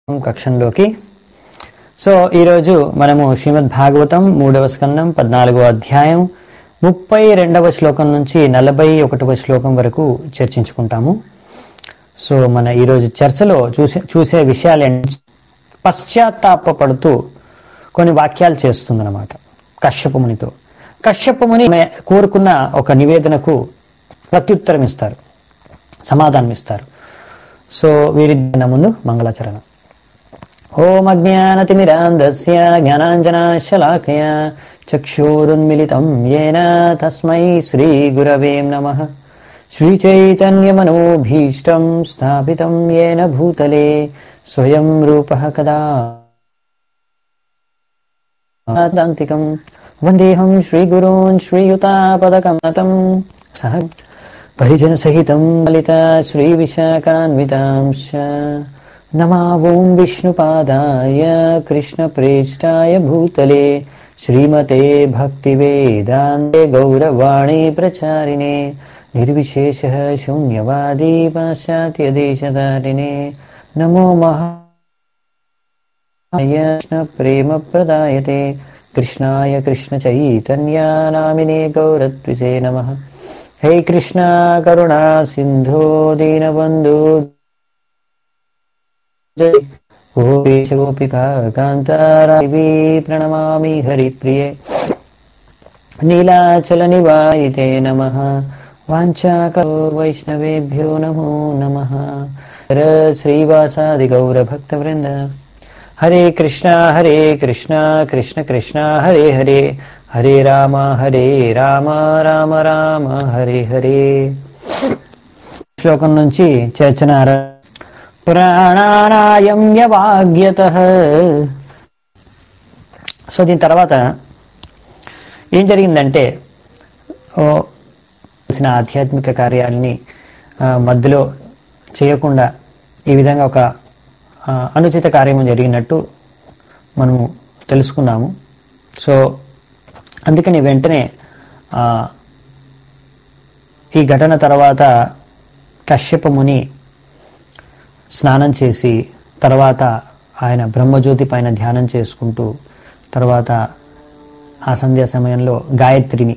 కక్షంలోకి so ఈరోజు మనము శ్రీమద్ భాగవతం మూడవ స్కందం పద్నాలుగో అధ్యాయం ముప్పై రెండవ శ్లోకం నుంచి నలభై ఒకటవ శ్లోకం వరకు చర్చించుకుంటాము సో మన ఈరోజు చర్చలో చూసే చూసే విషయాలు ఏంటి పశ్చాత్తాపడుతూ కొన్ని వాక్యాలు చేస్తుందన్నమాట కశ్యప మునితో కశ్యప ముని ఆమె కోరుకున్న ఒక నివేదనకు ప్రత్యుత్తరం ఇస్తారు సమాధానం ఇస్తారు సో వీరి ముందు మంగళాచరణం ఓం అజ్ఞానతిమిరాంధస్య జ్ఞానాంజనాశలాకయ చక్షురున్మిలితం ఏన తస్మై శ్రీగురవే నమః శ్రీచైతన్యమనోభీష్టం స్థాపితం ఏన భూతలే స్వయం రూపः కదా దాంతికం వందేహం శ్రీగురూన్ శ్రీయుతాపదకమతం సహ పరిజనసహితం లలిత శ్రీవిశాఖాన్వితాంశ नमा ॐ विष्णुपादाय कृष्णप्रेष्ठाय भूतले श्रीमते भक्तिवेदान्ते गौरवाणी प्रचारिणे निर्विशेषः शून्यवादी पाश्चात्यदेशधारिणे नमो महा कृष्णप्रेमप्रदायते कृष्णाय कृष्णचैतन्यानामिने गौरद्विषे नमः हे कृष्णा करुणा सिन्धो दीनबन्धु गोपेश गोपिका कान्तारावी प्रणमामि हरिप्रिये नीलाचलनिवायिते नमः वाञ्छाकरो वैष्णवेभ्यो नमो नमः हर श्रीवासादिगौरभक्तवृन्द हरे कृष्णा हरे कृष्णा कृष्ण कृष्णा हरे हरे हरे राम हरे राम రామ రామ హరే హరే శ్లోకం నుంచి చర్చన ప్రాణానాయం యవాగ్యత సో దీని తర్వాత ఏం జరిగిందంటే ఓ చేసిన ఆధ్యాత్మిక కార్యాలని ఆ, మధ్యలో చేయకుండా ఈ విధంగా ఒక ఆ, అనుచిత కార్యము జరిగినట్టు మనము తెలుసుకున్నాము సో అందుకని వెంటనే ఆ, ఈ ఘటన తర్వాత కశ్యప ముని స్నానం చేసి తర్వాత ఆయన బ్రహ్మజ్యోతి పైన ధ్యానం చేసుకుంటూ తర్వాత ఆ సంధ్యా సమయంలో గాయత్రిని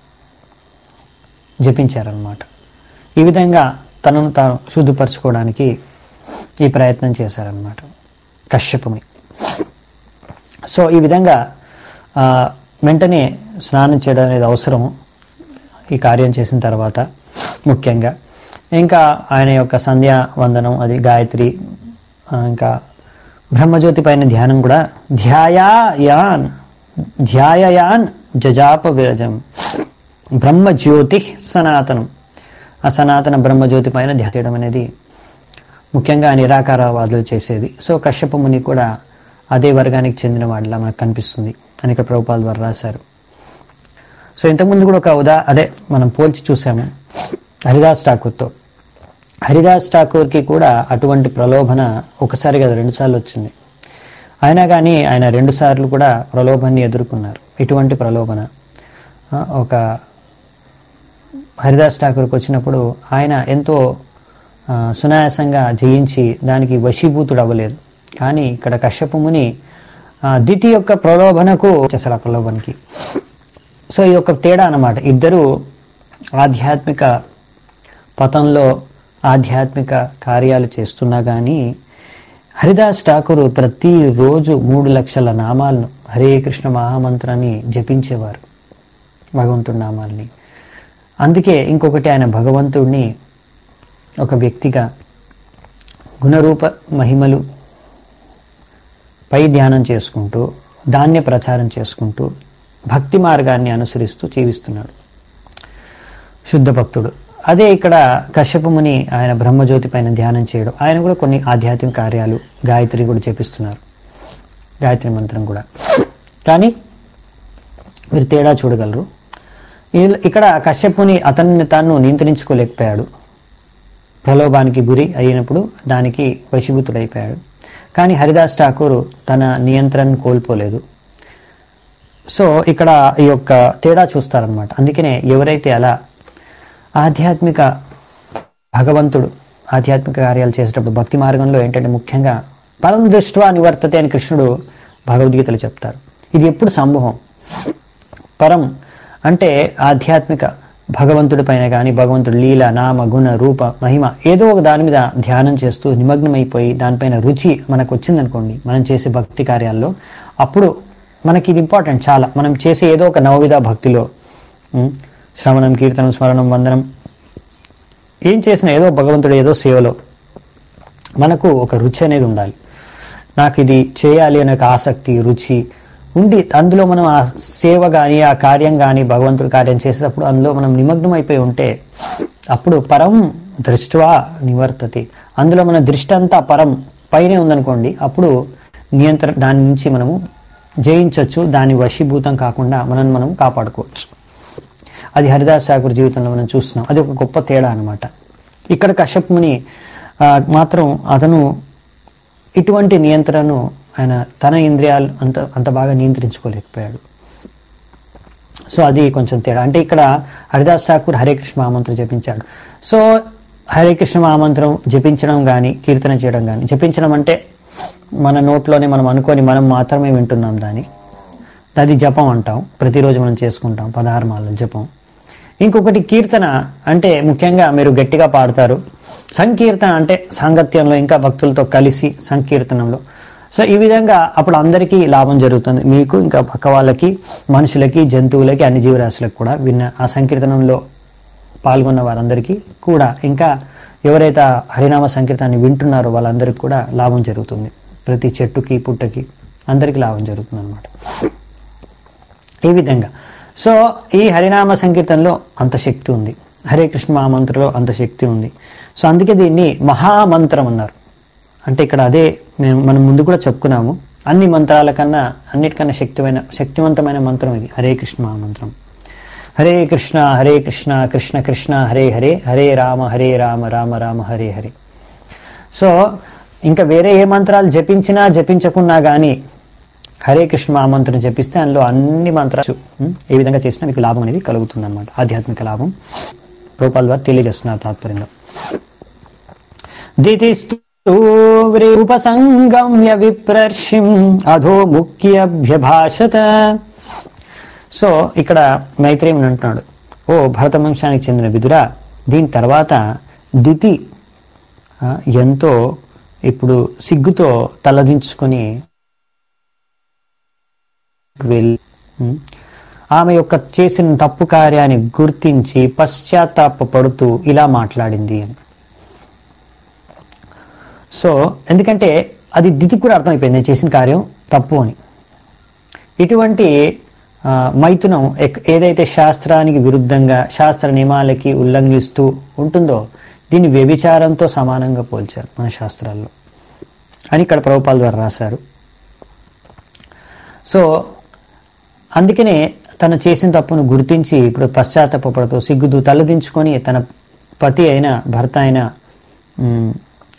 జపించారనమాట ఈ విధంగా తనను తాను శుద్ధిపరచుకోవడానికి ఈ ప్రయత్నం చేశారనమాట కశ్యపుని సో ఈ విధంగా ఆ, వెంటనే స్నానం చేయడం అనేది అవసరం ఈ కార్యం చేసిన తర్వాత ముఖ్యంగా ఇంకా ఆయన యొక్క సంధ్యా వందనం అది గాయత్రి ఆ, ఇంకా బ్రహ్మజ్యోతి పైన ధ్యానం కూడా ధ్యాయాన్ ధ్యాయయాన్ జజాప విరజం బ్రహ్మజ్యోతి సనాతనం ఆ సనాతన బ్రహ్మజ్యోతి పైన ధ్యానం చేయడం అనేది ముఖ్యంగా నిరాకారవాదులు చేసేది సో కశ్యప ముని కూడా అదే వర్గానికి చెందిన వాళ్ళ మనకు కనిపిస్తుంది అని ఇక్కడ ప్రభుపాల ద్వారా రాశారు సో ఇంతకుముందు కూడా ఒక ఉదా అదే మనం పోల్చి చూసాము హరిదాస్ ఠాకూర్తో హరిదాస్ ఠాకూర్కి కూడా అటువంటి ప్రలోభన ఒకసారి కదా రెండుసార్లు వచ్చింది అయినా కానీ ఆయన రెండుసార్లు కూడా ప్రలోభాన్ని ఎదుర్కొన్నారు ఇటువంటి ప్రలోభన ఆ, ఒక హరిదాస్ ఠాకూర్కి వచ్చినప్పుడు ఆయన ఎంతో ఆ, సునాయాసంగా జయించి దానికి వశీభూతుడు అవ్వలేదు కానీ ఇక్కడ కశ్యప ముని ఆ, దితి యొక్క ప్రలోభనకు అసలు ఆ ప్రలోభనకి సో ఈ యొక్క తేడా అన్నమాట ఇద్దరు ఆధ్యాత్మిక పథంలో ఆధ్యాత్మిక కార్యాలు చేస్తున్నా కానీ హరిదాస్ ఠాకూర్ ప్రతిరోజు మూడు లక్షల నామాలను హరే కృష్ణ మహామంత్రాన్ని జపించేవారు భగవంతుడి నామాల్ని అందుకే ఇంకొకటి ఆయన భగవంతుడిని ఒక వ్యక్తిగా గుణరూప మహిమలు పై ధ్యానం చేసుకుంటూ ధాన్య ప్రచారం చేసుకుంటూ భక్తి మార్గాన్ని అనుసరిస్తూ జీవిస్తున్నాడు శుద్ధ భక్తుడు అదే ఇక్కడ కశ్యప ముని ఆయన బ్రహ్మజ్యోతి పైన ధ్యానం చేయడం ఆయన కూడా కొన్ని ఆధ్యాత్మిక కార్యాలు గాయత్రి కూడా చేపిస్తున్నారు గాయత్రి మంత్రం కూడా కానీ మీరు తేడా చూడగలరు ఈ- ఇక్కడ కశ్యపుని అతన్ని తాను నియంత్రించుకోలేకపోయాడు ప్రలోభానికి గురి అయినప్పుడు దానికి వశీభూతుడైపోయాడు కానీ హరిదాస్ ఠాకూర్ తన నియంత్రణను కోల్పోలేదు సో ఇక్కడ ఈ యొక్క తేడా చూస్తారనమాట అందుకనే ఎవరైతే అలా ఆధ్యాత్మిక భగవంతుడు ఆధ్యాత్మిక కార్యాలు చేసేటప్పుడు భక్తి మార్గంలో ఏంటంటే ముఖ్యంగా పరం దృష్ట్వా నివర్తతే అని కృష్ణుడు భగవద్గీతలో చెప్తారు ఇది ఎప్పుడు సంభవం పరం అంటే ఆధ్యాత్మిక భగవంతుడి పైన కానీ భగవంతుడి లీల నామ గుణ రూప మహిమ ఏదో ఒక దాని మీద ధ్యానం చేస్తూ నిమగ్నమైపోయి దానిపైన రుచి మనకు వచ్చిందనుకోండి మనం చేసే భక్తి కార్యాల్లో అప్పుడు మనకి ఇది ఇంపార్టెంట్ చాలా మనం చేసే ఏదో ఒక నవవిధ భక్తిలో ఉం, శ్రవణం కీర్తనం స్మరణం వందనం ఏం చేసినా ఏదో భగవంతుడు ఏదో సేవలో మనకు ఒక రుచి అనేది ఉండాలి నాకు ఇది చేయాలి అనే ఒక ఆసక్తి రుచి ఉండి అందులో మనం ఆ సేవ కానీ ఆ కార్యం కానీ భగవంతుడి కార్యం చేసేటప్పుడు అందులో మనం నిమగ్నం అయిపోయి ఉంటే అప్పుడు పరం దృష్ట్వా నివర్తతి అందులో మన దృష్టి అంతా పరం పైనే ఉందనుకోండి అప్పుడు నియంత్రణ దాని నుంచి మనము జయించవచ్చు దాని వశీభూతం కాకుండా మనం మనం కాపాడుకోవచ్చు అది హరిదాస్ ఠాకూర్ జీవితంలో మనం చూస్తున్నాం అది ఒక గొప్ప తేడా అనమాట ఇక్కడ కశ్యప్ ముని ఆ, మాత్రం అతను ఇటువంటి నియంత్రణను ఆయన తన ఇంద్రియాలు అంత అంత బాగా నియంత్రించుకోలేకపోయాడు సో అది కొంచెం తేడా అంటే ఇక్కడ హరిదాస్ ఠాకూర్ హరే కృష్ణ మహామంత్రం జపించాడు సో హరే కృష్ణ మహామంత్రం జపించడం కానీ కీర్తన చేయడం కానీ జపించడం అంటే మన నోట్లోనే మనం అనుకొని మనం మాత్రమే వింటున్నాం దాన్ని అది జపం అంటాం ప్రతిరోజు మనం చేసుకుంటాం పదహారు మాల జపం ఇంకొకటి కీర్తన అంటే ముఖ్యంగా మీరు గట్టిగా పాడతారు సంకీర్తన అంటే సాంగత్యంలో ఇంకా భక్తులతో కలిసి సంకీర్తనంలో సో ఈ విధంగా అప్పుడు అందరికీ లాభం జరుగుతుంది మీకు ఇంకా పక్క వాళ్ళకి మనుషులకి జంతువులకి అన్ని జీవరాశులకు కూడా విన్న ఆ సంకీర్తనంలో పాల్గొన్న వారందరికీ కూడా ఇంకా ఎవరైతే ఆ హరినామ సంకీర్తనాన్ని వింటున్నారో వాళ్ళందరికీ కూడా లాభం జరుగుతుంది ప్రతి చెట్టుకి పుట్టకి అందరికీ లాభం జరుగుతుంది అనమాట ఈ విధంగా సో ఈ హరినామ సంకీర్తనలో అంత శక్తి ఉంది హరే కృష్ణ మహామంత్రలో అంత శక్తి ఉంది సో అందుకే దీన్ని మహామంత్రం అన్నారు అంటే ఇక్కడ అదే మేము మనం ముందు కూడా చెప్పుకున్నాము అన్ని మంత్రాల కన్నా అన్నిటికన్నా శక్తిమైన శక్తివంతమైన మంత్రం ఇది హరే కృష్ణ మహామంత్రం హరే కృష్ణ హరే కృష్ణ కృష్ణ కృష్ణ హరే హరే హరే రామ హరే రామ రామ రామ హరే హరే సో ఇంకా వేరే ఏ మంత్రాలు జపించినా జపించకున్నా కానీ హరే కృష్ణ ఆ మంత్రం జపిస్తే అందులో అన్ని మంత్రాలు ఉం, ఏ విధంగా చేసినా మీకు లాభం అనేది కలుగుతుంది అనమాట ఆధ్యాత్మిక లాభం రూపాల ద్వారా తెలియజేస్తున్నారు తాత్పర్యంలో దితిస్తు ఉపసంగమ్య విప్రర్షిం అధో ముఖ్యభ్యభాషత సో ఇక్కడ మైత్రేయుని అంటున్నాడు ఓ భరత వంశానికి చెందిన విదురా దీని తర్వాత దితి ఆ, ఎంతో ఇప్పుడు సిగ్గుతో తలదించుకొని వెళ్ళి ఉం, ఆమె యొక్క చేసిన తప్పు కార్యాన్ని గుర్తించి పశ్చాత్తాప పడుతూ ఇలా మాట్లాడింది అని సో ఎందుకంటే అది దితికి కూడా అర్థమైపోయింది నేను చేసిన కార్యం తప్పు అని ఇటువంటి ఆ, మైథునం ఎక్- ఏదైతే శాస్త్రానికి విరుద్ధంగా శాస్త్ర నియమాలకి ఉల్లంఘిస్తూ ఉంటుందో దీన్ని వ్యభిచారంతో సమానంగా పోల్చారు మన శాస్త్రాల్లో అని ఇక్కడ ప్రభుపాల ద్వారా రాశారు సో అందుకనే తను చేసిన తప్పును గుర్తించి ఇప్పుడు పశ్చాత్తాపడుతూ సిగ్గుతూ తలదించుకొని తన పతి అయిన భర్త అయిన ఉమ్,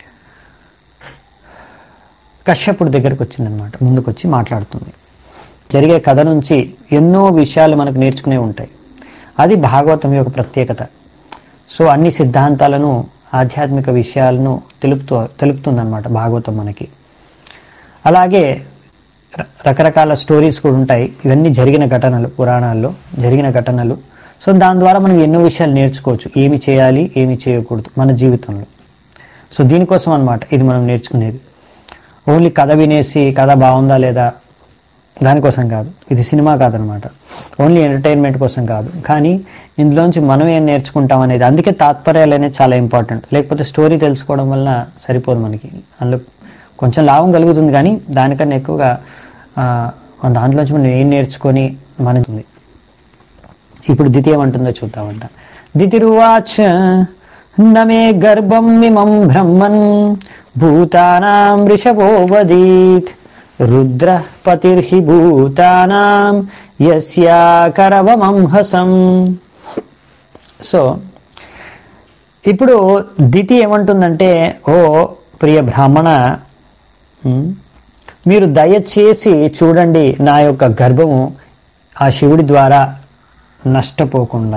కశ్యపుడి దగ్గరకు వచ్చిందనమాట ముందుకు వచ్చి మాట్లాడుతుంది జరిగే కథ నుంచి ఎన్నో విషయాలు మనకు నేర్చుకునే ఉంటాయి అది భాగవతం యొక్క ప్రత్యేకత సో అన్ని సిద్ధాంతాలను ఆధ్యాత్మిక విషయాలను తెలుపుతూ తెలుపుతుందన్నమాట భాగవతం మనకి అలాగే ర- రకరకాల స్టోరీస్ కూడా ఉంటాయి ఇవన్నీ జరిగిన ఘటనలు పురాణాల్లో జరిగిన ఘటనలు సో దాని ద్వారా మనం ఎన్నో విషయాలు నేర్చుకోవచ్చు ఏమి చేయాలి ఏమి చేయకూడదు మన జీవితంలో సో దీనికోసం అన్నమాట ఇది మనం నేర్చుకునేది ఓన్లీ కథ వినేసి కథ బాగుందా లేదా దానికోసం కాదు ఇది సినిమా కాదనమాట ఓన్లీ ఎంటర్టైన్మెంట్ కోసం కాదు కానీ ఇందులోంచి మనం ఏం నేర్చుకుంటాం అనేది అందుకే తాత్పర్యాలు అనేది చాలా ఇంపార్టెంట్ లేకపోతే స్టోరీ తెలుసుకోవడం వల్ల సరిపోదు మనకి అందులో కొంచెం లాభం కలుగుతుంది కానీ దానికన్నా ఎక్కువగా ఆ, దాంట్లోంచి మనం ఏం నేర్చుకొని మనది ఇప్పుడు ద్వితీయం అంటుందో చూద్దామంట దితిరువాచ నమే గర్భం మిమం బ్రహ్మన్ భూతానాం ఋషభో వదీత్ రుద్ర పతిర్హి భూతానాం యస్యాకరవమంహసం సో ఇప్పుడు దితి ఏమంటుందంటే ఓ ప్రియ బ్రాహ్మణ ఉమ్, మీరు దయచేసి చూడండి నా యొక్క గర్భము ఆ శివుడి ద్వారా నష్టపోకుండా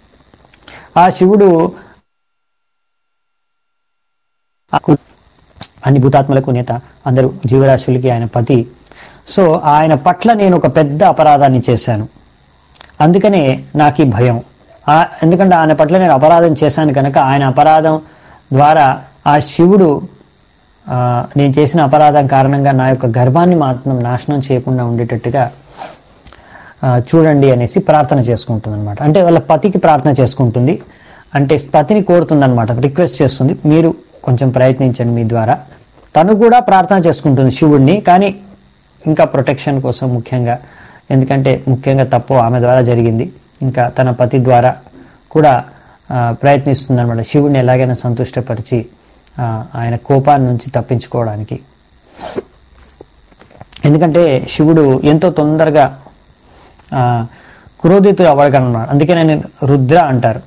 ఆ శివుడు అన్ని భూతాత్మలకు నేత అందరూ జీవరాశులకి ఆయన పతి సో ఆయన పట్ల నేను ఒక పెద్ద అపరాధాన్ని చేశాను అందుకనే నాకు ఈ భయం ఆ- ఎందుకంటే ఆయన పట్ల నేను అపరాధం చేశాను కనుక ఆయన అపరాధం ద్వారా ఆ శివుడు ఆ, నేను చేసిన అపరాధం కారణంగా నా యొక్క గర్భాన్ని మాత్రం నాశనం చేయకుండా ఉండేటట్టుగా ఆ, చూడండి అనేసి ప్రార్థన చేసుకుంటుంది అనమాట అంటే వాళ్ళ పతికి ప్రార్థన చేసుకుంటుంది అంటే పతిని కోరుతుంది అనమాట రిక్వెస్ట్ చేస్తుంది మీరు కొంచెం ప్రయత్నించండి మీ ద్వారా తను కూడా ప్రార్థన చేసుకుంటుంది శివుడిని కానీ ఇంకా ప్రొటెక్షన్ కోసం ముఖ్యంగా ఎందుకంటే ముఖ్యంగా తప్పు ఆమె ద్వారా జరిగింది ఇంకా తన పతి ద్వారా కూడా ప్రయత్నిస్తుంది అనమాట శివుడిని ఎలాగైనా సంతుష్టపరిచి ఆ, ఆయన కోపాన్ని నుంచి తప్పించుకోవడానికి ఎందుకంటే శివుడు ఎంతో తొందరగా ఆ, క్రోధితుడు అవ్వగలన్నాడు అందుకే నేను రుద్ర అంటారు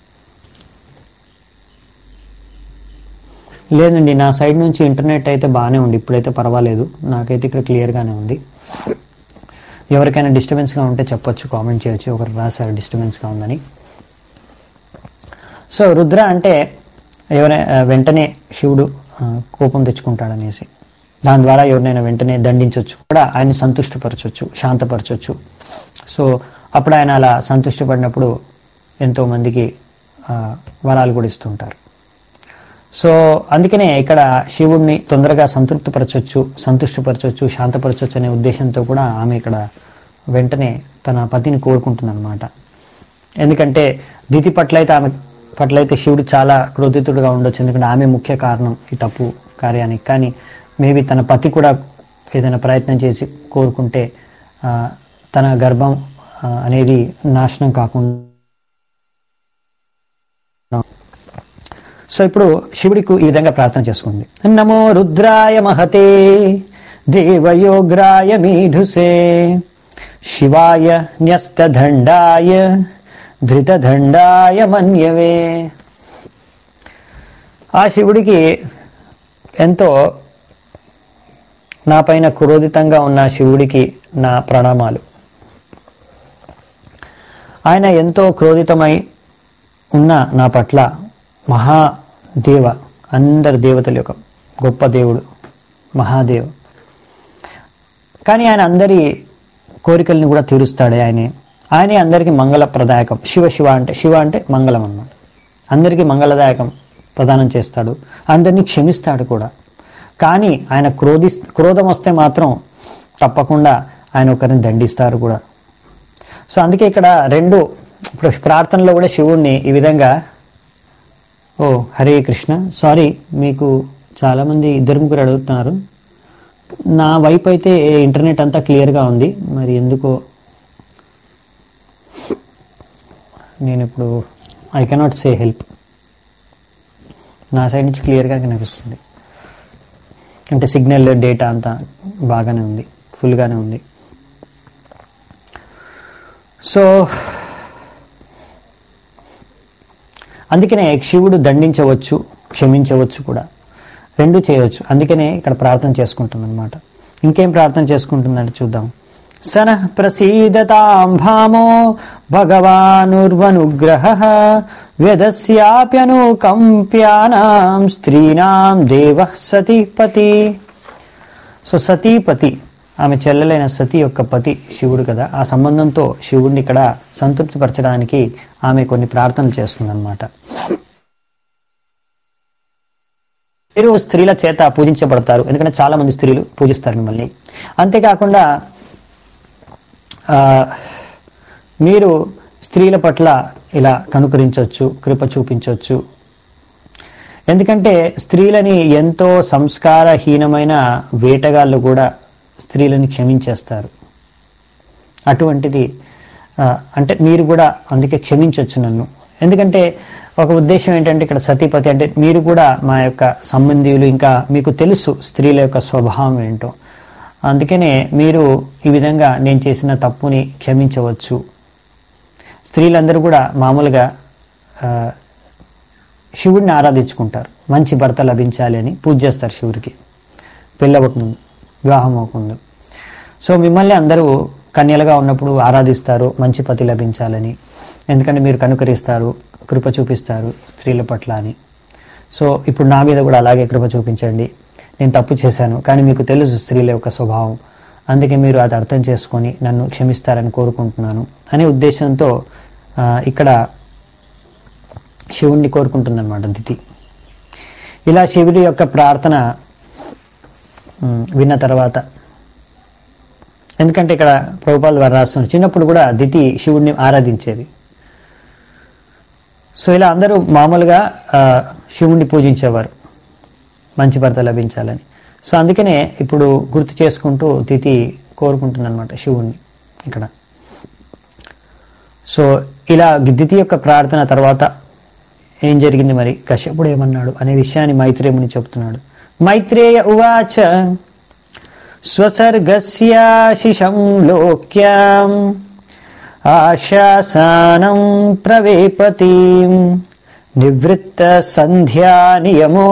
లేదండి నా సైడ్ నుంచి ఇంటర్నెట్ అయితే బాగానే ఉంది ఇప్పుడైతే పర్వాలేదు నాకైతే ఇక్కడ క్లియర్గానే ఉంది ఎవరికైనా డిస్టర్బెన్స్గా ఉంటే చెప్పొచ్చు కామెంట్ చేయొచ్చు ఒకరు రాశారు డిస్టర్బెన్స్గా ఉందని సో రుద్ర అంటే ఎవరైనా వెంటనే శివుడు ఆ, కోపం తెచ్చుకుంటాడనేసి దాని ద్వారా ఎవరినైనా వెంటనే దండించవచ్చు కూడా ఆయన్ని సంతుష్టపరచవచ్చు శాంతపరచవచ్చు సో అప్పుడు ఆయన అలా సంతుష్టపడినప్పుడు ఎంతో మందికి ఆ, వరాలు కూడా ఇస్తుంటారు సో అందుకనే ఇక్కడ శివుడిని తొందరగా సంతృప్తిపరచవచ్చు సంతుష్టపరచవచ్చు శాంతపరచవచ్చు అనే ఉద్దేశంతో కూడా ఆమె ఇక్కడ వెంటనే తన పతిని కోరుకుంటుందన్నమాట ఎందుకంటే దితి పట్ల అయితే ఆమె పట్ల అయితే శివుడు చాలా క్రోధితుడుగా ఉండొచ్చు ఎందుకంటే ఆమె ముఖ్య కారణం ఈ తప్పు కార్యానికి కానీ మేబీ తన పతి కూడా ఏదైనా ప్రయత్నం చేసి కోరుకుంటే ఆ, తన గర్భం ఆ, అనేది నాశనం కాకుండా సో ఇప్పుడు శివుడికి ఈ విధంగా ప్రార్థన చేసుకుంది నమో రుద్రాయ మహతే దేవయోగ్రాయ మీఢుసే శివాయ న్యస్తదండాయ ధృతదండాయ మన్యవే ఆ శివుడికి ఎంతో నా పైన క్రోధితంగా ఉన్న శివుడికి నా ప్రణామాలు ఆయన ఎంతో క్రోధితమై ఉన్న నా పట్ల మహాదేవ అందరి దేవతల యొక్క గొప్ప దేవుడు మహాదేవ్ కానీ ఆయన అందరి కోరికల్ని కూడా తీరుస్తాడే ఆయనే ఆయనే అందరికీ మంగళప్రదాయకం శివ శివ అంటే శివ అంటే మంగళం అన్నమాట అందరికీ మంగళదాయకం ప్రదానం చేస్తాడు అందరినీ క్షమిస్తాడు కూడా కానీ ఆయన క్రోధి క్రోధం వస్తే మాత్రం తప్పకుండా ఆయన ఒకరిని దండిస్తారు కూడా సో అందుకే ఇక్కడ రెండు ఇప్పుడు ప్రార్థనలో కూడా శివుణ్ణి ఈ విధంగా ఓ హరే కృష్ణ సారీ మీకు చాలామంది ఇద్దరు ముగ్గురు అడుగుతున్నారు నా వైపు అయితే ఇంటర్నెట్ అంతా క్లియర్గా ఉంది మరి ఎందుకో నేను ఇప్పుడు ఐ కెనాట్ సే హెల్ప్ నా సైడ్ నుంచి క్లియర్గా కనిపిస్తుంది అంటే సిగ్నల్ డేటా అంతా బాగానే ఉంది ఫుల్గానే ఉంది సో అందుకనే శివుడు దండించవచ్చు క్షమించవచ్చు కూడా రెండు చేయవచ్చు అందుకనే ఇక్కడ ప్రార్థన చేసుకుంటుంది అనమాట ఇంకేం ప్రార్థన చేసుకుంటుందంటే చూద్దాం సన ప్రసీదతాం భామో భగవానుర్వనుగ్రహ వ్యదస్యాప్యనుకంప్యానాం స్త్రీణాం దేవ సతీపతి సో సతీపతి ఆమె చెల్లెలైన సతీ యొక్క పతి శివుడు కదా ఆ సంబంధంతో శివుడిని ఇక్కడ సంతృప్తిపరచడానికి ఆమె కొన్ని ప్రార్థనలు చేస్తుందన్నమాట మీరు స్త్రీల చేత పూజించబడతారు ఎందుకంటే చాలా మంది స్త్రీలు పూజిస్తారు మిమ్మల్ని అంతేకాకుండా ఆ, మీరు స్త్రీల పట్ల ఇలా కనుకరించవచ్చు కృప చూపించవచ్చు ఎందుకంటే స్త్రీలని ఎంతో సంస్కారహీనమైన వేటగాళ్ళు కూడా స్త్రీలని క్షమించేస్తారు అటువంటిది ఆ, అంటే మీరు కూడా అందుకే క్షమించవచ్చు నన్ను ఎందుకంటే ఒక ఉద్దేశం ఏంటంటే ఇక్కడ సతీపతి అంటే మీరు కూడా మా యొక్క సంబంధీయులు ఇంకా మీకు తెలుసు స్త్రీల యొక్క స్వభావం ఏంటో అందుకనే మీరు ఈ విధంగా నేను చేసిన తప్పుని క్షమించవచ్చు స్త్రీలందరూ కూడా మామూలుగా ఆ, శివుడిని ఆరాధించుకుంటారు మంచి భర్త లభించాలి అని పూజ చేస్తారు శివుడికి పెళ్ళవకముందు వివాహం అవ్వకముందు సో మిమ్మల్ని అందరూ కన్యలుగా ఉన్నప్పుడు ఆరాధిస్తారు మంచి పతి లభించాలని ఎందుకంటే మీరు కనుకరిస్తారు కృప చూపిస్తారు స్త్రీల పట్ల అని సో ఇప్పుడు నా మీద కూడా అలాగే కృప చూపించండి నేను తప్పు చేశాను కానీ మీకు తెలుసు స్త్రీల యొక్క స్వభావం అందుకే మీరు అది అర్థం చేసుకొని నన్ను క్షమిస్తారని కోరుకుంటున్నాను అనే ఉద్దేశంతో ఆ, ఇక్కడ శివుణ్ణి కోరుకుంటుందన్నమాట దితి ఇలా శివుడి యొక్క ప్రార్థన ఉమ్, విన్న తర్వాత ఎందుకంటే ఇక్కడ ప్రభుపాల్ వారు రాస్తున్నారు చిన్నప్పుడు కూడా దితి శివుడిని ఆరాధించేది సో ఇలా అందరూ మామూలుగా ఆ, శివుణ్ణి పూజించేవారు మంచి భర్త లభించాలని సో అందుకనే ఇప్పుడు గుర్తు చేసుకుంటూ తిథి కోరుకుంటుందన్నమాట శివుణ్ణి ఇక్కడ సో ఇలా దితి యొక్క ప్రార్థన తర్వాత ఏం జరిగింది మరి కశ్యపుడు ఏమన్నాడు అనే విషయాన్ని మైత్రేయుని చెప్తున్నాడు మైత్రేయ ఉవాచ స్వసర్గస్యాశిషం లోక్యాం ఆశాసానం ప్రవేపతీం నివృత్త సంధ్యా నియమో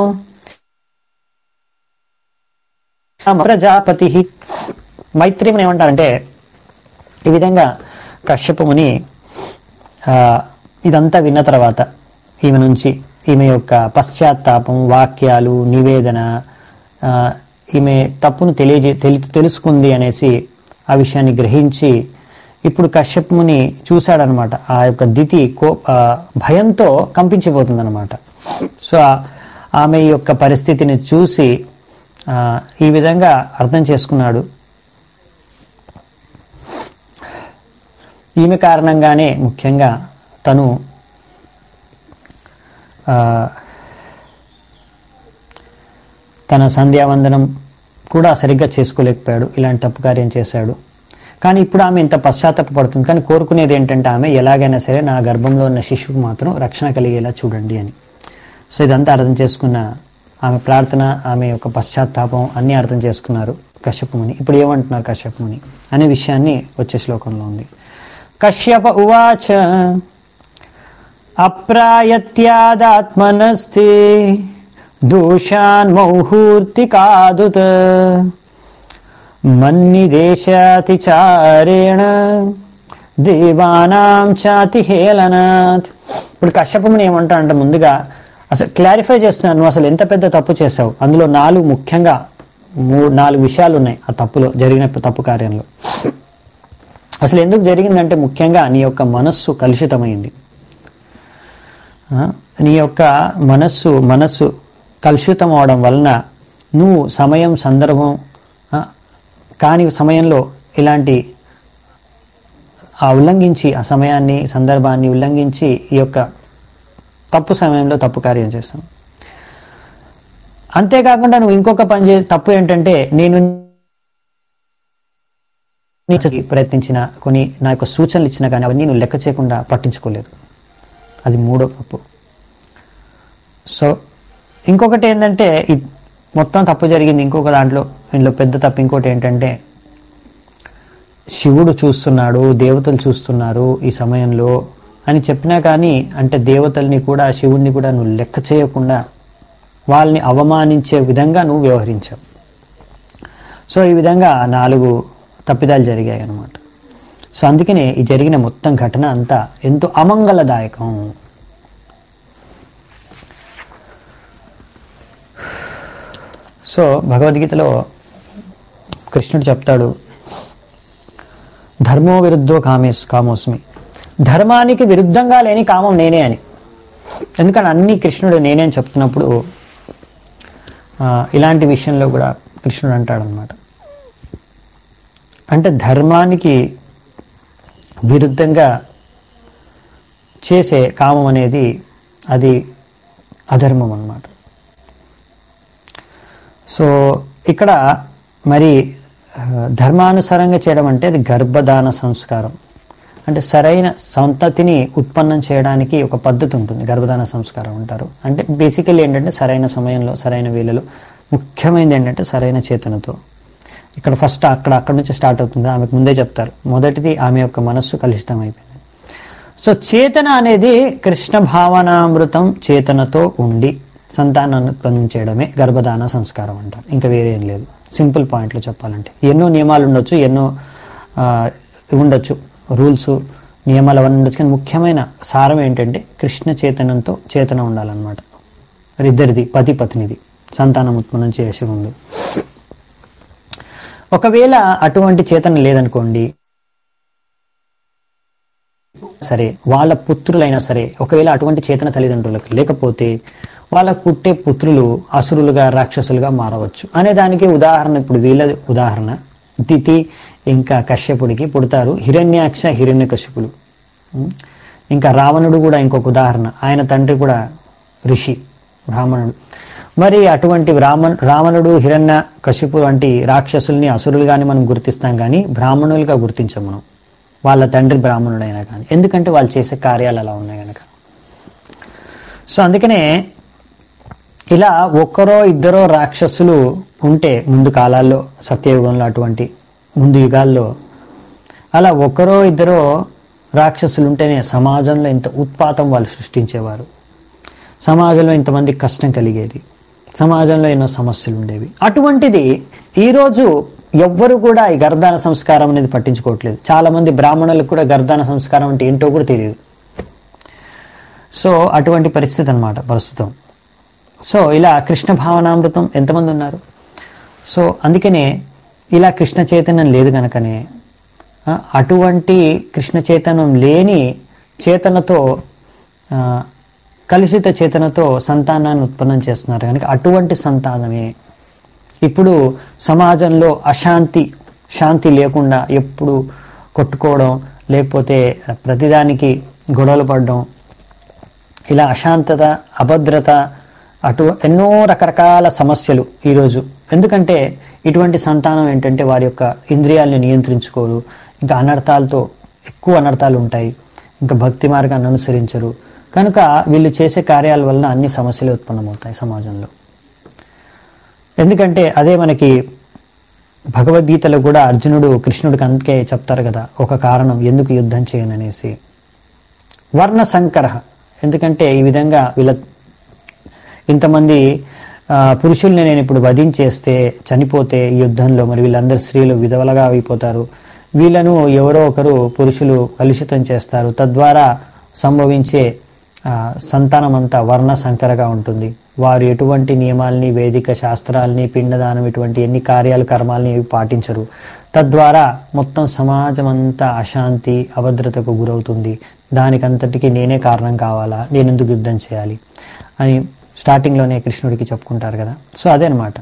ప్రజాపతి మైత్రేయుని ఏమంటారంటే ఈ విధంగా కశ్యపముని ఆ, ఇదంతా విన్న తర్వాత ఈమె నుంచి ఈమె యొక్క పశ్చాత్తాపం వాక్యాలు నివేదన ఆ, ఈమె తప్పును తెలియజే తెలి తెలుసుకుంది అనేసి ఆ విషయాన్ని గ్రహించి ఇప్పుడు కశ్యపుని చూశాడనమాట ఆ యొక్క దితి కో ఆ, భయంతో కంపించిపోతుందన్నమాట సో ఆ- ఆమె యొక్క పరిస్థితిని చూసి ఆ, ఈ విధంగా అర్థం చేసుకున్నాడు ఈమె కారణంగానే ముఖ్యంగా తను ఆ, తన సంధ్యావందనం కూడా సరిగ్గా చేసుకోలేకపోయాడు ఇలాంటి తప్పు కార్యం చేశాడు కానీ ఇప్పుడు ఆమె ఇంత పశ్చాత్తాపడుతుంది కానీ కోరుకునేది ఏంటంటే ఆమె ఎలాగైనా సరే నా గర్భంలో ఉన్న శిశువుకు మాత్రం రక్షణ కలిగేలా చూడండి అని సో ఇదంతా అర్థం చేసుకున్న ఆమె ప్రార్థన ఆమె యొక్క పశ్చాత్తాపం అన్నీ అర్థం చేసుకున్నారు కశ్యపముని ఇప్పుడు ఏమంటున్నారు కశ్యపముని అనే విషయాన్ని వచ్చే శ్లోకంలో ఉంది కశ్యప ఉవాచ అప్రాయత్యాదాత్మనస్తే దోషాన్ మౌహూర్తికాదుత మన్నిదేశాతిచారేణ దేవానాం చాతి హేళనాత్ ఇప్పుడు కశ్యపముని ఏమంటా అంటే ముందుగా అసలు క్లారిఫై చేస్తున్నాను నువ్వు అసలు ఎంత పెద్ద తప్పు చేసావు అందులో నాలుగు ముఖ్యంగా మూడు నాలుగు విషయాలు ఉన్నాయి ఆ తప్పులో జరిగిన తప్పు కార్యంలో అసలు ఎందుకు జరిగిందంటే ముఖ్యంగా నీ యొక్క మనస్సు కలుషితమైంది ఆ, నీ యొక్క మనస్సు మనస్సు కలుషితం అవడం వలన నువ్వు సమయం సందర్భం ఆ, కాని సమయంలో ఇలాంటి ఆ ఉల్లంఘించి ఆ సమయాన్ని సందర్భాన్ని ఉల్లంఘించి ఈ యొక్క తప్పు సమయంలో తప్పు కార్యం చేస్తాం అంతేకాకుండా నువ్వు ఇంకొక పని చే తప్పు ఏంటంటే నేను నీకు ప్రయత్నించిన కొన్ని నా యొక్క సూచనలు ఇచ్చినా కానీ అవన్నీ నువ్వు లెక్క చేయకుండా పట్టించుకోలేదు అది మూడో తప్పు సో ఇంకొకటి ఏంటంటే ఈ మొత్తం తప్పు జరిగింది ఇంకొక దాంట్లో ఇందులో పెద్ద తప్పు ఇంకోటి ఏంటంటే శివుడు చూస్తున్నాడు దేవతలు చూస్తున్నారు ఈ సమయంలో అని చెప్పినా కానీ అంటే దేవతల్ని కూడా శివుణ్ణి కూడా నువ్వు లెక్క చేయకుండా వాళ్ళని అవమానించే విధంగా నువ్వు వ్యవహరించావు సో ఈ విధంగా నాలుగు తప్పిదాలు జరిగాయి అన్నమాట సో అందుకనే ఈ జరిగిన మొత్తం ఘటన అంతా ఎంతో అమంగళదాయకం సో భగవద్గీతలో కృష్ణుడు చెప్తాడు ధర్మో విరుద్ధో కామేస్ కామోస్మి ధర్మానికి విరుద్ధంగా లేని కామం నేనే అని ఎందుకని అన్ని కృష్ణుడు నేనే అని చెప్తున్నప్పుడు ఆ, ఇలాంటి విషయంలో కూడా కృష్ణుడు అంటాడనమాట అంటే ధర్మానికి విరుద్ధంగా చేసే కామం అనేది అది అధర్మం అన్నమాట సో ఇక్కడ మరి ఆ, ధర్మానుసారంగా చేయడం అంటే అది గర్భధాన సంస్కారం అంటే సరైన సంతతిని ఉత్పన్నం చేయడానికి ఒక పద్ధతి ఉంటుంది గర్భధాన సంస్కారం అంటారు అంటే బేసికల్లీ ఏంటంటే సరైన సమయంలో సరైన వేళలో ముఖ్యమైనది ఏంటంటే సరైన చేతనతో ఇక్కడ ఫస్ట్ అక్కడ అక్కడ నుంచి స్టార్ట్ అవుతుంది ఆమెకు ముందే చెప్తారు మొదటిది ఆమె యొక్క మనస్సు కలుషితం అయిపోయింది సో చేతన అనేది కృష్ణ భావనామృతం చేతనతో ఉండి సంతానాన్ని ఉత్పన్నం చేయడమే గర్భధాన సంస్కారం అంటారు ఇంకా వేరే ఏం లేదు సింపుల్ పాయింట్లో చెప్పాలంటే ఎన్నో నియమాలు ఉండొచ్చు ఎన్నో ఆ, ఉండొచ్చు రూల్స్ నియమాలు అవన్నీ ఉండొచ్చు కానీ ముఖ్యమైన సారం ఏంటంటే కృష్ణ చేతనంతో చేతన ఉండాలన్నమాట ఇద్దరిది పతి పత్నిది సంతానం ఉత్పన్నం చేసే ముందు ఒకవేళ అటువంటి చేతన లేదనుకోండి సరే వాళ్ళ పుత్రులైనా సరే ఒకవేళ అటువంటి చేతన తల్లిదండ్రులకు లేకపోతే వాళ్ళకు పుట్టే పుత్రులు అసురులుగా రాక్షసులుగా మారవచ్చు అనే దానికి ఉదాహరణ ఇప్పుడు వీళ్ళ ఉదాహరణ తిథి ఇంకా కశ్యపుడికి పుడతారు హిరణ్యాక్ష హిరణ్యకశ్యపులు ఉం? ఇంకా రావణుడు కూడా ఇంకొక ఉదాహరణ ఆయన తండ్రి కూడా ఋషి బ్రాహ్మణుడు మరి అటువంటి రామన్ రావణుడు హిరణ్య కశిపు వంటి రాక్షసుల్ని అసురులుగానే మనం గుర్తిస్తాం కానీ బ్రాహ్మణులుగా గుర్తించం మనం వాళ్ళ తండ్రి బ్రాహ్మణుడైనా కానీ ఎందుకంటే వాళ్ళు చేసే కార్యాలు అలా ఉన్నాయి కనుక సో అందుకనే ఇలా ఒక్కరో ఇద్దరో రాక్షసులు ఉంటే ముందు కాలాల్లో సత్యయుగంలో అటువంటి ముందు యుగాల్లో అలా ఒక్కరో ఇద్దరో రాక్షసులు ఉంటేనే సమాజంలో ఇంత ఉత్పాతం వాళ్ళు సృష్టించేవారు సమాజంలో ఇంతమంది కష్టం కలిగేది సమాజంలో ఎన్నో సమస్యలు ఉండేవి అటువంటిది ఈరోజు ఎవ్వరు కూడా ఈ గర్దాన సంస్కారం అనేది పట్టించుకోవట్లేదు చాలా మంది బ్రాహ్మణులకు కూడా గర్దాన సంస్కారం అంటే ఏంటో కూడా తెలియదు సో అటువంటి పరిస్థితి అన్నమాట ప్రస్తుతం సో ఇలా కృష్ణ భావనామృతం ఎంతమంది ఉన్నారు సో అందుకనే ఇలా కృష్ణ చైతన్యం లేదు కనుకనే ఆ, అటువంటి కృష్ణ చైతన్యం లేని చేతనతో ఆ, కలుషిత చేతనతో సంతానాన్ని ఉత్పన్నం చేస్తున్నారు కనుక అటువంటి సంతానమే ఇప్పుడు సమాజంలో అశాంతి శాంతి లేకుండా ఎప్పుడు కొట్టుకోవడం లేకపోతే ప్రతిదానికి గొడవలు పడడం ఇలా అశాంతత అభద్రత అటు ఎన్నో రకరకాల సమస్యలు ఈరోజు ఎందుకంటే ఇటువంటి సంతానం ఏంటంటే వారి యొక్క ఇంద్రియాలను నియంత్రించుకోరు ఇంకా అనర్థాలతో ఎక్కువ అనర్థాలు ఉంటాయి ఇంకా భక్తి మార్గాన్ని అనుసరించరు కనుక వీళ్ళు చేసే కార్యాల వలన అన్ని సమస్యలు ఉత్పన్నమవుతాయి సమాజంలో ఎందుకంటే అదే మనకి భగవద్గీతలో కూడా అర్జునుడు కృష్ణుడికి అందుకే చెప్తారు కదా ఒక కారణం ఎందుకు యుద్ధం చేయననేసి వర్ణ సంకర ఎందుకంటే ఈ విధంగా వీళ్ళ ఇంతమంది ఆ, పురుషుల్ని నేను ఇప్పుడు వధించేస్తే చనిపోతే ఈ యుద్ధంలో మరి వీళ్ళందరూ స్త్రీలు విధవలుగా అయిపోతారు వీళ్ళను ఎవరో ఒకరు పురుషులు కలుషితం చేస్తారు తద్వారా సంభవించే ఆ, సంతానం అంతా వర్ణ సంకరగా ఉంటుంది వారు ఎటువంటి నియమాల్ని వేదిక శాస్త్రాల్ని పిండదానం ఇటువంటి ఎన్ని కార్యాలు కర్మాలని ఏవి పాటించరు తద్వారా మొత్తం సమాజం అంతా అశాంతి అభద్రతకు గురవుతుంది దానికంతటికి నేనే కారణం కావాలా నేను ఎందుకు యుద్ధం చేయాలి అని స్టార్టింగ్లోనే కృష్ణుడికి చెప్పుకుంటారు కదా సో అదే అనమాట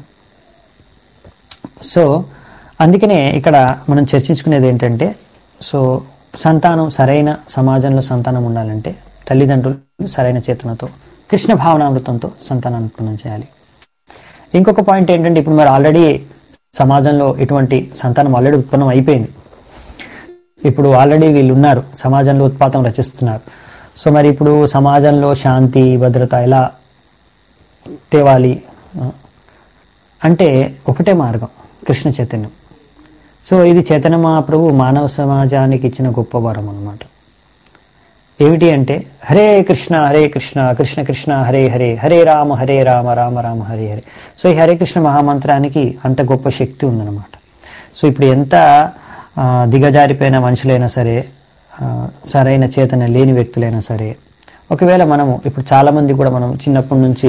సో అందుకనే ఇక్కడ మనం చర్చించుకునేది ఏంటంటే సో సంతానం సరైన సమాజంలో సంతానం ఉండాలంటే తల్లిదండ్రులు సరైన చేతనతో కృష్ణ భావనామృతంతో సంతానాన్ని ఉత్పన్నం చేయాలి ఇంకొక పాయింట్ ఏంటంటే ఇప్పుడు మరి ఆల్రెడీ సమాజంలో ఇటువంటి సంతానం ఆల్రెడీ ఉత్పన్నం అయిపోయింది ఇప్పుడు ఆల్రెడీ వీళ్ళు ఉన్నారు సమాజంలో ఉత్పాతం రచిస్తున్నారు సో మరి ఇప్పుడు సమాజంలో శాంతి భద్రత ఎలా తేవాలి ఆ, అంటే ఒకటే మార్గం కృష్ణ చైతన్యం సో ఇది చైతన్య మహాప్రభు మానవ సమాజానికి ఇచ్చిన గొప్ప వరం అన్నమాట ఏమిటి అంటే హరే కృష్ణ హరే కృష్ణ కృష్ణ కృష్ణ హరే హరే హరే రామ హరే రామ రామ రామ హరే హరే సో ఈ హరే కృష్ణ మహామంత్రానికి అంత గొప్ప శక్తి ఉందన్నమాట సో ఇప్పుడు ఎంత ఆ, దిగజారిపోయిన మనుషులైనా సరే ఆ, సరైన చేతన లేని వ్యక్తులైనా సరే ఒకవేళ మనము ఇప్పుడు చాలామంది కూడా మనం చిన్నప్పటి నుంచి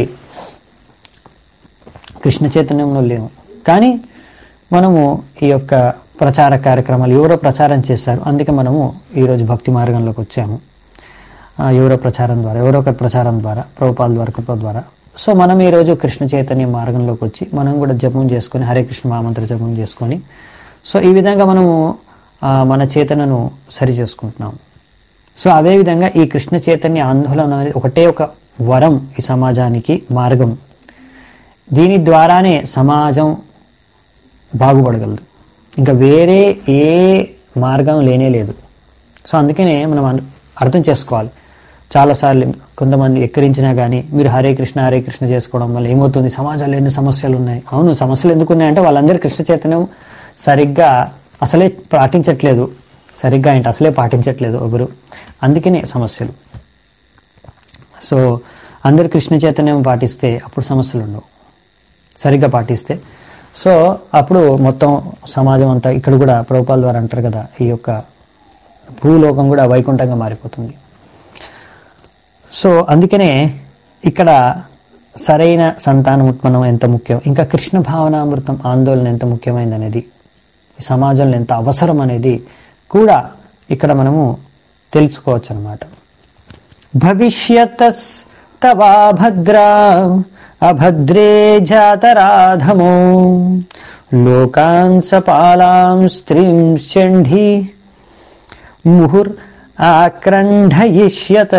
కృష్ణ చైతన్యంలో లేము కానీ మనము ఈ యొక్క ప్రచార కార్యక్రమాలు ఎవరో ప్రచారం చేశారు అందుకే మనము ఈరోజు భక్తి మార్గంలోకి వచ్చాము ఆ, ఎవరో ప్రచారం ద్వారా ఎవరో ఒకరి ప్రచారం ద్వారా ప్రభుపాల ద్వారా కృప ద్వారా సో మనం ఈరోజు కృష్ణ చైతన్య మార్గంలోకి వచ్చి మనం కూడా జపం చేసుకొని హరే కృష్ణ మహామంత్ర జపం చేసుకొని సో ఈ విధంగా మనము ఆ, మన చేతనను సరి చేసుకుంటున్నాం సో అదేవిధంగా ఈ కృష్ణ చైతన్య ఆందోళన అనేది ఒకటే ఒక వరం ఈ సమాజానికి మార్గం దీని ద్వారానే సమాజం బాగుపడగలదు ఇంకా వేరే ఏ మార్గం లేనే లేదు సో అందుకనే మనం అన్- అర్థం చేసుకోవాలి చాలాసార్లు కొంతమంది ఎక్కిరించినా కానీ మీరు హరే కృష్ణ హరే కృష్ణ చేసుకోవడం వల్ల ఏమవుతుంది సమాజంలో ఎన్ని సమస్యలు ఉన్నాయి అవును సమస్యలు ఎందుకు ఉన్నాయంటే వాళ్ళందరూ కృష్ణ చైతన్యం సరిగ్గా అసలే పాటించట్లేదు సరిగ్గా ఏంటి అసలే పాటించట్లేదు ఒకరు అందుకనే సమస్యలు సో అందరు కృష్ణ చైతన్యం పాటిస్తే అప్పుడు సమస్యలు ఉండవు సరిగ్గా పాటిస్తే సో అప్పుడు మొత్తం సమాజం అంతా ఇక్కడ కూడా ప్రభుపాల ద్వారా అంటారు కదా ఈ యొక్క భూలోకం కూడా వైకుంఠంగా మారిపోతుంది సో అందుకనే ఇక్కడ సరైన సంతానం ఉత్పన్నం ఎంత ముఖ్యం ఇంకా కృష్ణ భావనామృతం ఆందోళన ఎంత ముఖ్యమైనది అనేది ఈ సమాజంలో ఎంత అవసరం అనేది కూడా ఇక్కడ మనము తెలుసుకోవచ్చు అనమాట భవిష్యతస్ తవా భద్రా అభద్రే జాతరాధమో లోకాన్ సపాలాం స్త్రీం షంఢి ముహుర్ ఆక్రంఢయిష్యత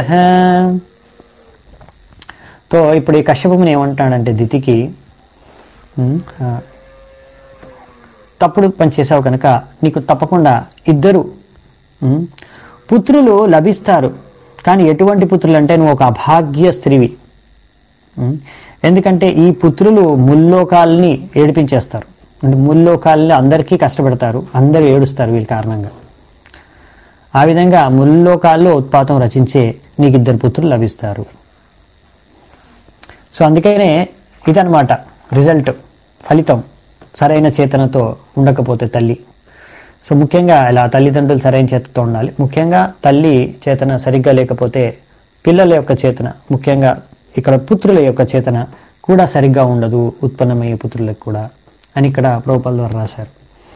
తో ఇప్పుడు ఈ కశ్యపముని ఏమంటాడంటే దితికి ఉమ్, ఆ, తప్పుడు పని చేసావు కనుక నీకు తప్పకుండా ఇద్దరు ఉమ్, పుత్రులు లభిస్తారు కానీ ఎటువంటి పుత్రులు అంటే నువ్వు ఒక అభాగ్య స్త్రీవి ఉమ్, ఎందుకంటే ఈ పుత్రులు ముల్లోకాల్ని ఏడిపించేస్తారు అంటే ముల్లోకాలని అందరికీ కష్టపెడతారు అందరూ ఏడుస్తారు వీళ్ళ కారణంగా ఆ విధంగా ముల్లోకాల్లో ఉత్పాతం రచించే నీకు ఇద్దరు పుత్రులు లభిస్తారు సో అందుకనే ఇదనమాట రిజల్ట్ ఫలితం సరైన చేతనతో ఉండకపోతే తల్లి సో ముఖ్యంగా ఇలా తల్లిదండ్రులు సరైన చేతతో ఉండాలి ముఖ్యంగా తల్లి చేతన సరిగ్గా లేకపోతే పిల్లల యొక్క చేతన ముఖ్యంగా ఇక్కడ పుత్రుల యొక్క చేతన కూడా సరిగ్గా ఉండదు ఉత్పన్నమయ్యే పుత్రులకు కూడా అని ఇక్కడ ప్రోపల్ ద్వారా రాశారు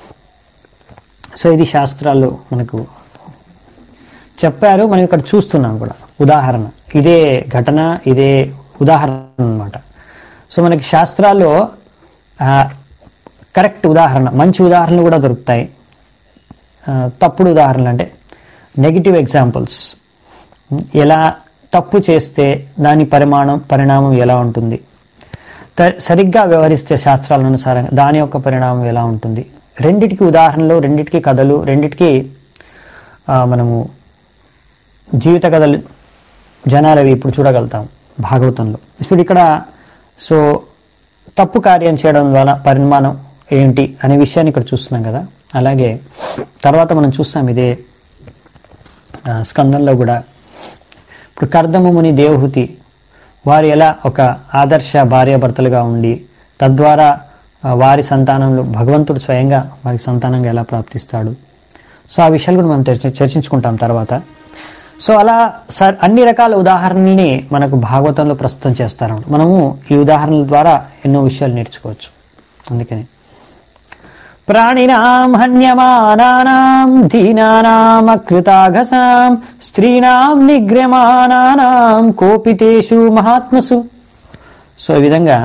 సో ఇది శాస్త్రాల్లో మనకు చెప్పారు మనం ఇక్కడ చూస్తున్నాం కూడా ఉదాహరణ ఇదే ఘటన ఇదే ఉదాహరణ అన్నమాట సో మనకి శాస్త్రాల్లో ఆ, కరెక్ట్ ఉదాహరణ మంచి ఉదాహరణలు కూడా దొరుకుతాయి ఆ, తప్పుడు ఉదాహరణలు అంటే నెగిటివ్ ఎగ్జాంపుల్స్ ఎలా తప్పు చేస్తే దాని పరిమాణం పరిణామం ఎలా ఉంటుంది త- సరిగ్గా వ్యవహరిస్తే శాస్త్రాల అనుసారంగా దాని యొక్క పరిణామం ఎలా ఉంటుంది రెండిటికి ఉదాహరణలు రెండిటికి కథలు రెండిటికి ఆ, మనము జీవిత కథలు జనాలవి ఇప్పుడు చూడగలుగుతాం భాగవతంలో ఇప్పుడు ఇక్కడ సో తప్పు కార్యం చేయడం ద్వారా పరిమాణం ఏంటి అనే విషయాన్ని ఇక్కడ చూస్తున్నాం కదా అలాగే తర్వాత మనం చూస్తాం ఇదే ఆ, స్కందంలో కూడా ఇప్పుడు కర్దము ముని దేవహూతి వారు ఎలా ఒక ఆదర్శ భార్యాభర్తలుగా ఉండి తద్వారా ఆ, వారి సంతానంలో భగవంతుడు స్వయంగా వారికి సంతానంగా ఎలా ప్రాప్తిస్తాడు సో ఆ విషయాలు కూడా మనం చర్చ- చర్చించుకుంటాం తర్వాత సో అలా సర్ అన్ని రకాల ఉదాహరణల్ని మనకు భాగవతంలో ప్రస్తుతం చేస్తారు మనము ఈ ఉదాహరణల ద్వారా ఎన్నో విషయాలు నేర్చుకోవచ్చు అందుకని ప్రాణినాం హన్యమానానాం దీనానాం అకృతాఘసాం స్త్రీణాం నిగ్రమానానాం కోపితేషు మహాత్మసు సో ఈ విధంగా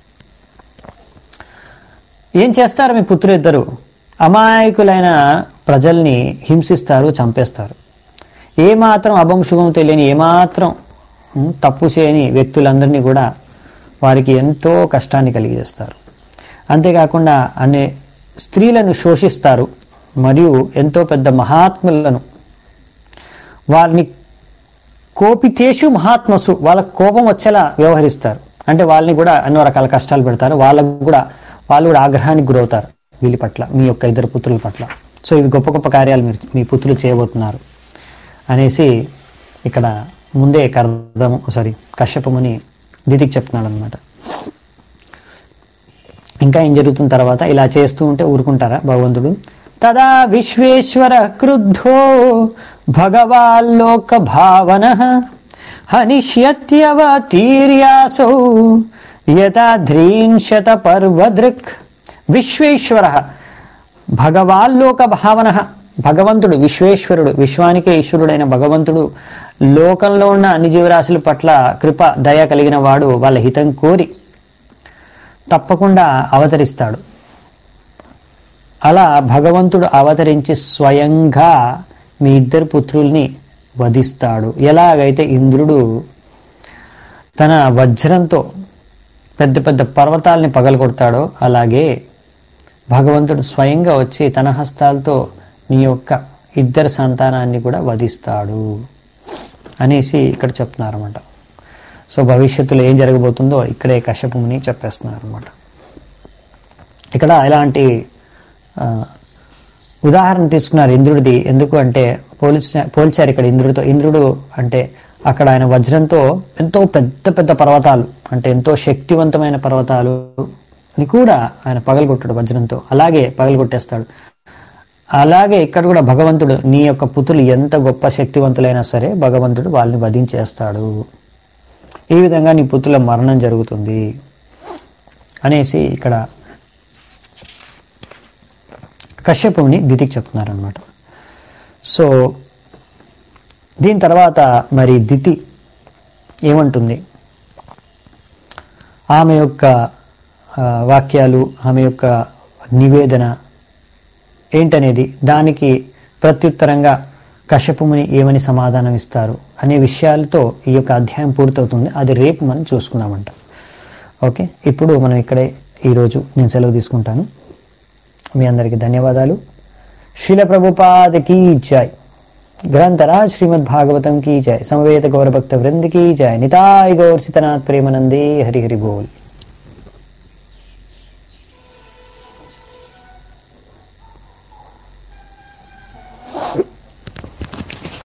ఏం చేస్తారు మీ పుత్రులిద్దరు అమాయకులైన ప్రజల్ని హింసిస్తారు చంపేస్తారు ఏమాత్రం అభం శుభం తెలియని ఏమాత్రం ఉమ్, తప్పు చేయని వ్యక్తులందరినీ కూడా వారికి ఎంతో కష్టాన్ని కలిగజేస్తారు అంతేకాకుండా అనే స్త్రీలను శోషిస్తారు మరియు ఎంతో పెద్ద మహాత్ములను వారిని కోపితేషు మహాత్మసు వాళ్ళ కోపం వచ్చేలా వ్యవహరిస్తారు అంటే వాళ్ళని కూడా ఎన్నో రకాల కష్టాలు పెడతారు వాళ్ళకు కూడా వాళ్ళు కూడా ఆగ్రహానికి గురవుతారు వీళ్ళ పట్ల మీ యొక్క ఇద్దరు పుత్రుల పట్ల సో ఇవి గొప్ప గొప్ప కార్యాలు మీరు మీ పుత్రులు చేయబోతున్నారు అనేసి ఇక్కడ ముందే కర్దము సారీ కశ్యపముని దితికి చెప్తున్నాడు అనమాట ఇంకా ఏం జరుగుతున్న తర్వాత ఇలా చేస్తూ ఉంటే ఊరుకుంటారా భగవంతుడు తదా విశ్వేశ్వర క్రుద్ధో భగవాల్లోక భావన హనిష్యత్యవతీర్యాసౌ యథాధ్రీంశత పర్వదృక్ విశ్వేశ్వర భగవాల్లోక భావన భగవంతుడు విశ్వేశ్వరుడు విశ్వానికే ఈశ్వరుడైన భగవంతుడు లోకంలో ఉన్న అన్ని జీవరాశుల పట్ల కృప దయ కలిగిన వాడు వాళ్ళ హితం కోరి తప్పకుండా అవతరిస్తాడు అలా భగవంతుడు అవతరించి స్వయంగా మీ ఇద్దరు పుత్రుల్ని వధిస్తాడు ఎలాగైతే ఇంద్రుడు తన వజ్రంతో పెద్ద పెద్ద పర్వతాల్ని పగలగొడతాడో అలాగే భగవంతుడు స్వయంగా వచ్చి తన హస్తాలతో నీ యొక్క ఇద్దరు సంతానాన్ని కూడా వధిస్తాడు అనేసి ఇక్కడ చెప్తున్నారు అనమాట సో భవిష్యత్తులో ఏం జరగబోతుందో ఇక్కడే కశ్యపుని చెప్పేస్తున్నారు అనమాట ఇక్కడ ఇలాంటి ఆ, ఉదాహరణ తీసుకున్నారు ఇంద్రుడిది ఎందుకు అంటే పోల్చా పోల్చారు ఇక్కడ ఇంద్రుడితో ఇంద్రుడు అంటే అక్కడ ఆయన వజ్రంతో ఎంతో పెద్ద పెద్ద పర్వతాలు అంటే ఎంతో శక్తివంతమైన పర్వతాలు ని కూడా ఆయన పగలగొట్టాడు వజ్రంతో అలాగే పగలగొట్టేస్తాడు అలాగే ఇక్కడ కూడా భగవంతుడు నీ యొక్క పుత్రులు ఎంత గొప్ప శక్తివంతులైనా సరే భగవంతుడు వాళ్ళని వధించేస్తాడు ఈ విధంగా నీ పుత్రుల మరణం జరుగుతుంది అనేసి ఇక్కడ కశ్యపుని దితికి చెప్తున్నారనమాట సో దీని తర్వాత మరి దితి ఏమంటుంది ఆమె యొక్క ఆ, వాక్యాలు ఆమె యొక్క నివేదన ఏంటనేది దానికి ప్రత్యుత్తరంగా కశ్యపుముని ఏమని సమాధానం ఇస్తారు అనే విషయాలతో ఈ యొక్క అధ్యాయం పూర్తవుతుంది అది రేపు మనం చూసుకుందామంట ఓకే ఇప్పుడు మనం ఇక్కడే ఈరోజు నేను సెలవు తీసుకుంటాను మీ అందరికీ ధన్యవాదాలు శిల ప్రభుపాద కీ జై గ్రంథరాజ్ శ్రీమద్ భాగవతం కీ జై సమవేత గౌరభక్త వృంద కీ జై నితాయ్ గౌర్ సితనాథ్ ప్రేమనందే హరి హరి బోల్